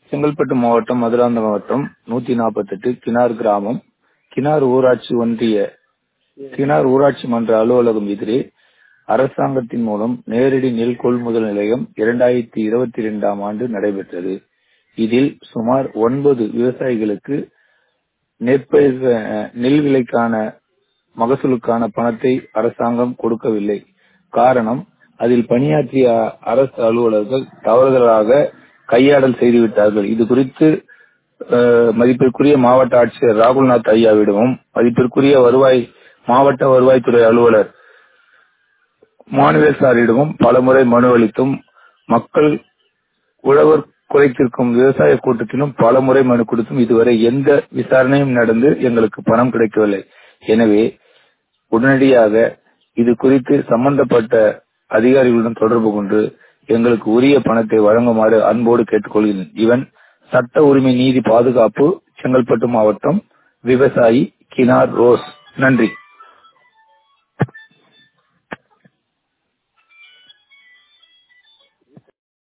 செங்கல்பட்டு மாவட்டம் மதுராந்தகம் வட்டம் நூத்தி நாற்பத்தெட்டு கிணார் கிராமம் கிணார் ஊராட்சி ஒன்றிய கிணார் ஊராட்சி மன்ற அலுவலகம் எதிரே அரசாங்கத்தின் மூலம் நேரடி நெல் கொள்முதல் நிலையம் இரண்டாயிரத்தி இருபத்தி இரண்டாம் ஆண்டு நடைபெற்றது இதில் சுமார் ஒன்பது விவசாயிகளுக்கு நெற்பயிர் நெல் விலைக்கான மகசூலுக்கான பணத்தை அரசாங்கம் கொடுக்கவில்லை காரணம் அதில் பணியாற்றிய அரசு அலுவலர்கள் தவறுதலாக கையாடல் செய்துவிட்டார்கள் இது குறித்து மதிப்பிற்குரிய மாவட்ட ஆட்சியர் ராகுல்நாத் ஐயாவிடமும் மதிப்பிற்குரிய வருவாய் மாவட்ட வருவாய்த்துறை அலுவலர் மானுவேல் சாரிடமும் பலமுறை மனு அளித்தும் மக்கள் உழவர் குறைத்திருக்கும் விவசாய கூட்டத்திலும் பலமுறை மனு கொடுத்தும் இதுவரை எந்த விசாரணையும் நடந்து எங்களுக்கு பணம் கிடைக்கவில்லை எனவே உடனடியாக இது குறித்து சம்பந்தப்பட்ட அதிகாரிகளுடன் தொடர்பு கொண்டு எங்களுக்கு உரிய பணத்தை வழங்குமாறு அன்போடு கேட்டுக்கொள்கிறேன் இவன் சட்ட உரிமை நீதி பாதுகாப்பு செங்கல்பட்டு மாவட்டம் விவசாயி கினார் ரோஸ் நன்றி